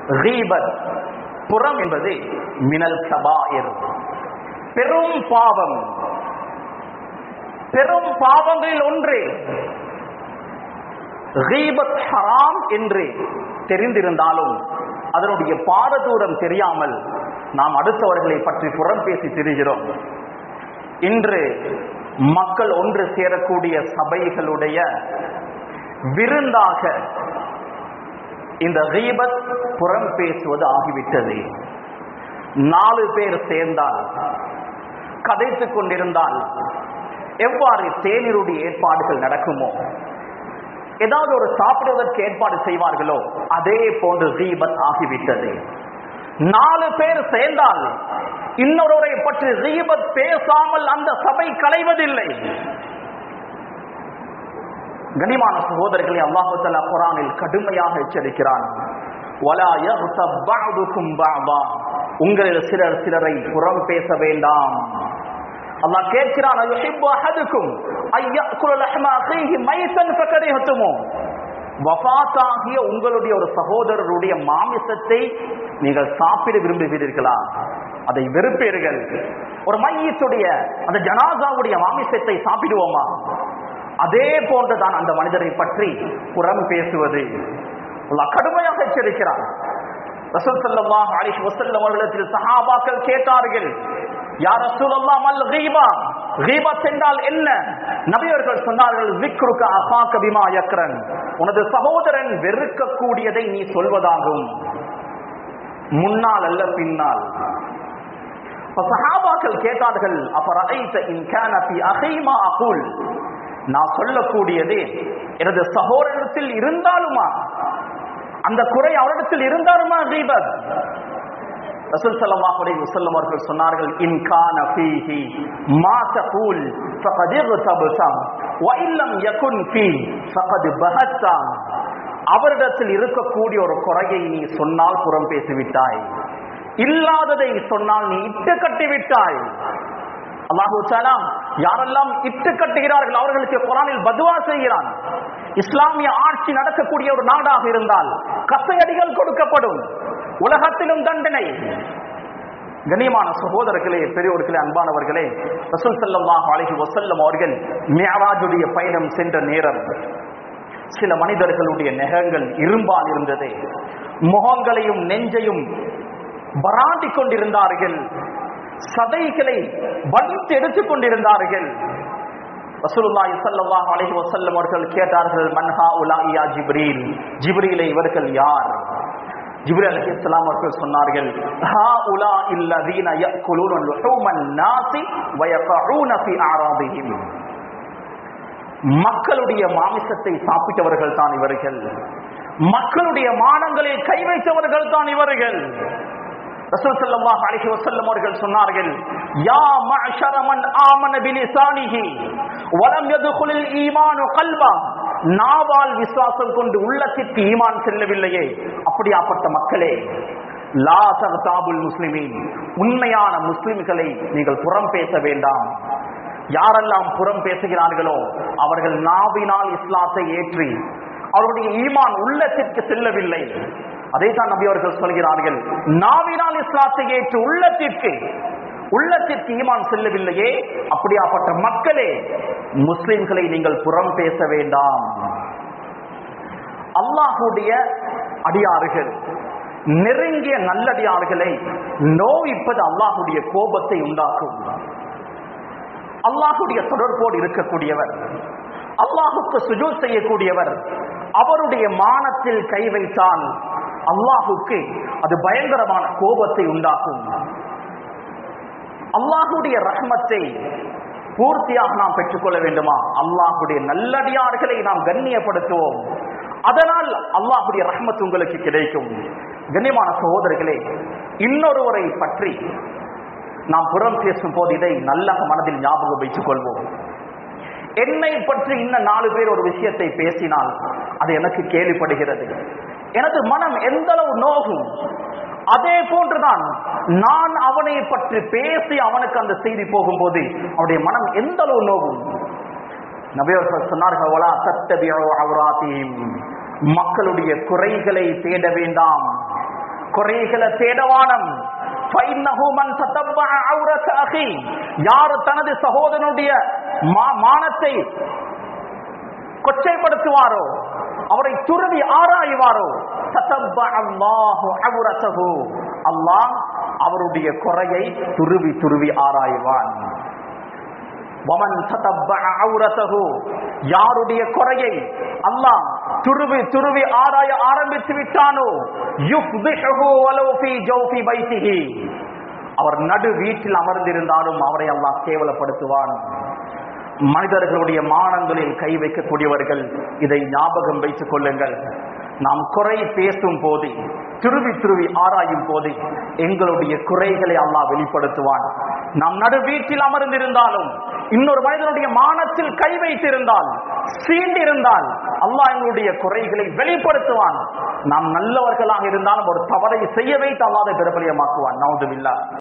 ரீபத் புறம் என்பது மினல் கபாயிர் பெரும் பாவம் பெரும் பாவங்களில் ஒன்று ரீபத் ஹராம் என்று தெரிந்திருந்தாலும் அதனுடைய பாரதூரம் தெரியாமல் நாம் அடுத்தவர்களை பற்றி புறம் பேசி திரிகிறோம் இன்று மக்கள் ஒன்று சேரக்கூடிய சபைகளுடைய விருந்தாக இந்த ரீபத் புறம் பேசுவது ஆகிவிட்டது நாலு பேர் சேர்ந்தால் கதைத்துக் கொண்டிருந்தால் எவ்வாறு தேநீருடைய ஏற்பாடுகள் நடக்குமோ ஏதாவது ஒரு சாப்பிடுவதற்கு ஏற்பாடு செய்வார்களோ அதே போன்று ரீபத் ஆகிவிட்டது நாலு பேர் சேர்ந்தால் இன்னொருவரை பற்றி ரீபத் பேசாமல் அந்த சபை களைவதில்லை கனிமான சகோதரர்களை அல்லாஹு தஆலா குர்ஆனில் கடுமையாக எச்சரிக்கிறான் வலா யக்தப் பஅதுக்கும் பஅதா உங்களில் சிலர் சிலரை புறம் பேச வேண்டாம் அல்லாஹ் கேட்கிறான் அயுஹிப்பு அஹதுக்கும் ஐயக்குல லஹ்ம அഖீஹி மைத்தன் ஃபகரிஹத்துமு வஃபாத்தாகிய உங்களுடைய ஒரு சகோதரருடைய மாமிசத்தை நீங்கள் சாப்பிட விரும்புகிறீர்களா அதை வெறுப்பீர்கள் ஒரு மையத்துடைய அந்த ஜனாசாவுடைய மாமிசத்தை சாப்பிடுவோமா அதே போன்றுதான் அந்த மனிதரை பற்றி புறம் பேசுவது அல்லாஹ் கடுமையாக எச்சரிக்கிறார் ரசூல் ஸல்லல்லாஹு அலைஹி வஸல்லம் அவர்களிடத்தில் சஹாபாக்கள் கேட்டார்கள் யா ரசூலல்லாஹ் மல் கீபா கீபத் என்றால் என்ன நபி அவர்கள் சொன்னார்கள் விக்ருக அஃபாக பிமா யக்ரன் உனது சகோதரன் வெறுக்கக்கூடியதை நீ சொல்வதாகும் முன்னால் அல்ல பின்னால் அப்ப சஹாபாக்கள் கேட்டார்கள் அஃபரஐத இன் கான ஃபி அஹீ மா அகூல் நான் சொல்லக்கூடியது எனது சகோதரத்தில் இருந்தாலுமா அந்த குறை அவரிடத்தில் இருந்தாலுமா தீபத் ரசூல் ஸல்லல்லாஹு அலைஹி வஸல்லம் அவர்கள் சொன்னார்கள் இன் கான ஃபீஹி மா தகூல் ஃபகத் இர்தபத வ இல்லம் யகுன் ஃபீ ஃபகத் பஹத்த அவரிடத்தில் இருக்கக்கூடிய ஒரு குறையை நீ சொன்னால் புறம் பேசிவிட்டாய் இல்லாததை சொன்னால் நீ இட்டு கட்டி விட்டாய் அல்லாஹு தஆலா யாரெல்லாம் இட்டு கட்டுகிறார்கள் அவர்களுக்கு குரானில் பதுவா செய்கிறான் இஸ்லாமிய ஆட்சி நடக்கக்கூடிய ஒரு நாடாக இருந்தால் கசையடிகள் கொடுக்கப்படும் உலகத்திலும் தண்டனை கண்ணியமான சகோதரர்களே பெரியோர்களே அன்பானவர்களே ரசூல் ஸல்லல்லாஹு அலைஹி வஸல்லம் அவர்கள் மியராஜுடைய பயணம் சென்ற நேரம் சில மனிதர்களுடைய நெகங்கள் இரும்பால் இருந்தது முகங்களையும் நெஞ்சையும் பராண்டிக் கொண்டிருந்தார்கள் சதைகளை வலித்து எடுத்துக் கொண்டிருந்தார்கள் ரசூலுல்லாஹி ஸல்லல்லாஹு அலைஹி வஸல்லம் அவர்கள் கேட்டார்கள் மன்ஹா உலாஇயா ஜிப்ரீல் ஜிப்ரீலை இவர்கள் யார் ஜிப்ரீல் அலைஹிஸ்ஸலாம் அவர்கள் சொன்னார்கள் ஹா உலா இல்லதீன யக்குலூன லுஹூமன் நாசி வ யஃபஊன ஃபீ அராதிஹிம் மக்களுடைய மாமிசத்தை சாப்பிட்டவர்கள் தான் இவர்கள் மக்களுடைய மானங்களில் கை வைத்தவர்கள் தான் இவர்கள் ரசூல் ஸல்லல்லாஹு அலைஹி வஸல்லம் அவர்கள் சொன்னார்கள் யா மஅஷர மன் ஆமன பிலிசானிஹி வலம் யதுகுலில் ஈமானு கல்பா நாவால் விசுவாசம் கொண்டு உள்ளத்திற்கு ஈமான் செல்லவில்லையே அப்படியாப்பட்ட மக்களே லா தகதாபுல் முஸ்லிமீன் உண்மையான முஸ்லிம்களை நீங்கள் புறம் பேச வேண்டாம் யாரெல்லாம் புறம் பேசுகிறார்களோ அவர்கள் நாவினால் இஸ்லாத்தை ஏற்றி அவருடைய ஈமான் உள்ளத்திற்கு செல்லவில்லை அதைத்தான் நபி அவர்கள் சொல்கிறார்கள் நாவினால் இஸ்லாத்தை ஏற்று உள்ளத்திற்கு உள்ளத்திற்கு ஈமான் செல்லவில்லையே அப்படியாப்பட்ட மக்களே முஸ்லிம்களை நீங்கள் புறம் பேச வேண்டாம் அல்லாஹுடைய அடியாறுகள் நெருங்கிய நல்லடியார்களை நோய்ப்பது அல்லாஹுடைய கோபத்தை உண்டாக்கும் அல்லாஹுடைய தொடர்போடு இருக்கக்கூடியவர் அல்லாஹுக்கு சுஜூத் செய்யக்கூடியவர் அவருடைய மானத்தில் கை வைத்தால் அல்லாஹுக்கு அது பயங்கரமான கோபத்தை உண்டாக்கும் அல்லாஹுடைய ரஹ்மத்தை பூர்த்தியாக நாம் பெற்றுக்கொள்ள வேண்டுமா அல்லாஹுடைய நல்லடியார்களை நாம் கண்ணியப்படுத்துவோம் அதனால் அல்லாஹுடைய ரஹ்மத் உங்களுக்கு கிடைக்கும் கண்ணியமான சகோதரர்களே இன்னொருவரை பற்றி நாம் புறம் பேசும் போது இதை நல்ல மனதில் ஞாபகம் வைத்துக் கொள்வோம் என்னை பற்றி இன்னும் நாலு பேர் ஒரு விஷயத்தை பேசினால் அது எனக்கு கேள்விப்படுகிறது எனது மனம் எந்த அளவு நோகும் அதே போன்றுதான் நான் அவனை பற்றி பேசி அவனுக்கு அந்த செய்தி போகும்போது அவனுடைய மனம் எந்த அளவு நோகும் நபியவர்கள் சொன்னார்கள் "வலா தத்தபிஉ அவ்ராத்தீம்." மக்களுடைய குறைகளை தேட வேண்டாம் குறைகளை தேடவானம் فإنه من تتبع عورة أخيه யார் தனது சகோதரனுடைய மா- மானத்தை கொச்சைப்படுத்துவாரோ அவரை துருவி ஆராய்வாரோ தத்தப்ப அல்லாஹு அவுரத்தஹு அல்லாஹ் அவருடைய குறையை துருவி துருவி ஆராய்வான் வமன் தத்தப்ப அவுரத்தஹு யாருடைய குறையை அல்லாஹ் துருவி துருவி ஆராய ஆரம்பித்து விட்டானோ யுஃப்திஹு வலவ் ஃபீ ஜௌஃபி பைத்திஹி அவர் நடு வீட்டில் அமர்ந்திருந்தாலும் அவரை அல்லாஹ் கேவலப்படுத்துவான் மனிதர்களுடைய மானங்களில் கை வைக்கக்கூடியவர்கள் இதை ஞாபகம் வைத்துக் கொள்ளுங்கள் நாம் குறை பேசும் போது துருவி துருவி ஆராயும் போது எங்களுடைய குறைகளை அல்லாஹ் வெளிப்படுத்துவான் நாம் நடு வீட்டில் அமர்ந்திருந்தாலும் இன்னொரு மனிதனுடைய மானத்தில் கை வைத்திருந்தால் சீண்டிருந்தால் அல்லாஹ் எங்களுடைய குறைகளை வெளிப்படுத்துவான் நாம் நல்லவர்களாக இருந்தாலும் ஒரு தவறை செய்ய வைத்து அல்லாத பிரபலியமாக்குவான் நவுதுபில்லா